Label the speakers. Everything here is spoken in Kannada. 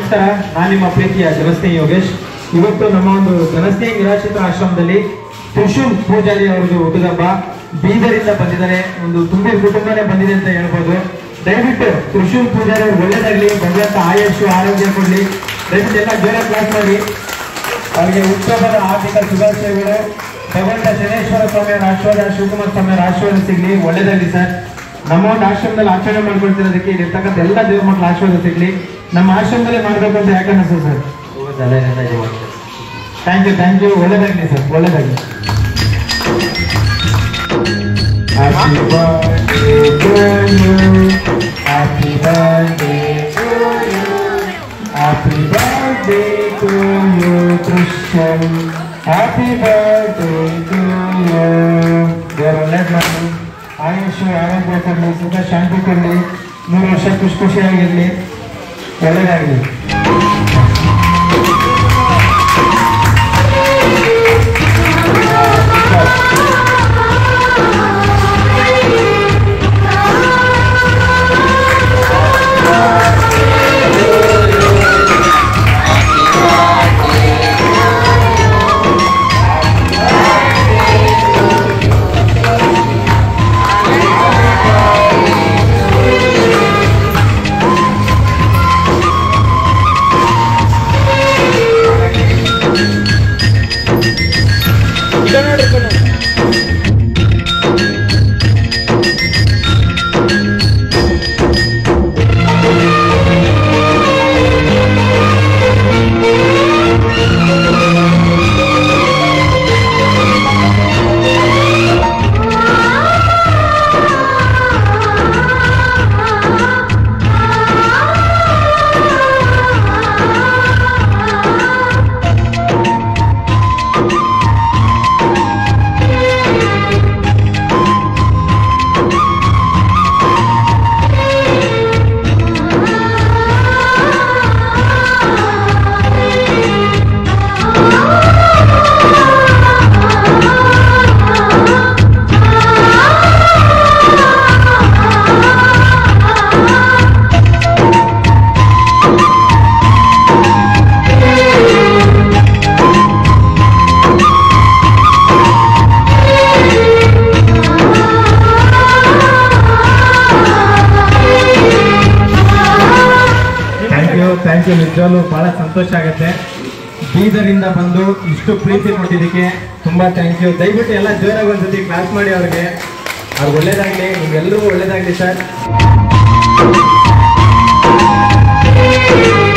Speaker 1: ನಮಸ್ಕಾರ ನಾನು ನಿಮ್ಮ ಪ್ರೀತಿಯ ಜನಸ್ನೇಹಿ ಯೋಗೇಶ್ ಇವತ್ತು ನಮ್ಮ ಒಂದು ಜನಸ್ನೇಹಿ ನಿರಾಶ್ರಿತ ಆಶ್ರಮದಲ್ಲಿ ತ್ರಿಶೂಲ್ ಪೂಜಾರಿ ಅವರದು ಹುಟ್ಟುಹಬ್ಬ ಬೀದರಿಂದ ಬಂದಿದ್ದಾರೆ ಒಂದು ತುಂಬಿ ಕುಟುಂಬನೇ ಬಂದಿದೆ ಅಂತ ಹೇಳ್ಬೋದು ದಯವಿಟ್ಟು ತ್ರಿಶೂಲ್ ಪೂಜಾರಿ ಅವ್ರು ಒಳ್ಳೇದಾಗ್ಲಿ ಭಗವಂತ ಆಯುಷ್ ಆರೋಗ್ಯ ಕೊಡ್ಲಿ ದಯವಿಟ್ಟು ಎಲ್ಲ ಜೋರ ಕ್ಲಾಸ್ ಮಾಡಿ ಅವರಿಗೆ ಉತ್ಸವದ ಆರ್ಥಿಕ ಶುಭಾಶಯಗಳು ಭಗವಂತ ಶನೇಶ್ವರ ಸ್ವಾಮಿಯವರ ಆಶೀರ್ವಾದ ಶಿವಕುಮಾರ ಸ್ವಾಮಿಯವರ ಆಶೀರ್ವಾದ ಸಿಗ್ಲಿ ಒಳ್ಳೇದಾಗ್ಲಿ ಸರ್ ನಮ್ಮ ಒಂದು ಆಶ್ರಮದಲ್ಲಿ ಆಚರಣೆ ಮಾಡ್ಕೊಳ್ತಿರೋದಕ್ಕೆ ಇಲ್ಲಿರ್ತಕ್ಕಂಥ ಎಲ್ಲ ದೇವ್ರ ಮಕ್ಕಳ ಆಶೀರ್ವಾದ ಸಿಗ್ಲಿ ನಮ್ಮ ಆಶ್ರಮದಲ್ಲೇ ಮಾಡ್ಬೇಕು ಅಂತ ಯಾಕೆ ಅನಿಸ್ತದೆ sir thank you thank you ಒಳ್ಳೇದಾಗ್ಲಿ ಸರ್ ಒಳ್ಳೇದಾಗ್ಲಿ Happy birthday to you. Happy birthday to you. Happy birthday to you, Christian. Happy birthday to you. ದೇವರು ಒಳ್ಳೇದು ಮಾಡಿ ಆಯುಷ್ ಆರೋಗ್ಯ ಕೊಡಲಿ ಸುಖ ಶಾಂತಿ ಕೊಡಲಿ ನೂರು ವರ್ಷ ಖುಷಿ ಖುಷಿಯಾಗಿರಲಿ ಒಳ್ಳೇದಾಗಲಿ ಥ್ಯಾಂಕ್ ಯು ಥ್ಯಾಂಕ್ ಯು ನಿಜವಾಗ್ಲೂ ಬಹಳ ಸಂತೋಷ ಆಗುತ್ತೆ ಬೀದರಿಂದ ಬಂದು ಇಷ್ಟು ಪ್ರೀತಿ ಕೊಟ್ಟಿದ್ದಕ್ಕೆ ತುಂಬಾ ಥ್ಯಾಂಕ್ ಯು ದಯವಿಟ್ಟು ಎಲ್ಲ ಜೋರಾಗಿ ಒಂದ್ಸತಿ ಕ್ಲಾಸ್ ಮಾಡಿ ಅವ್ರಿಗೆ ಅವ್ರಿಗೆ ಒಳ್ಳೇದಾಗ್ಲಿ ನಿಮ್ಗೆಲ್ರಿಗೂ ಒಳ್ಳೇದಾಗ್ಲಿ ಸರ್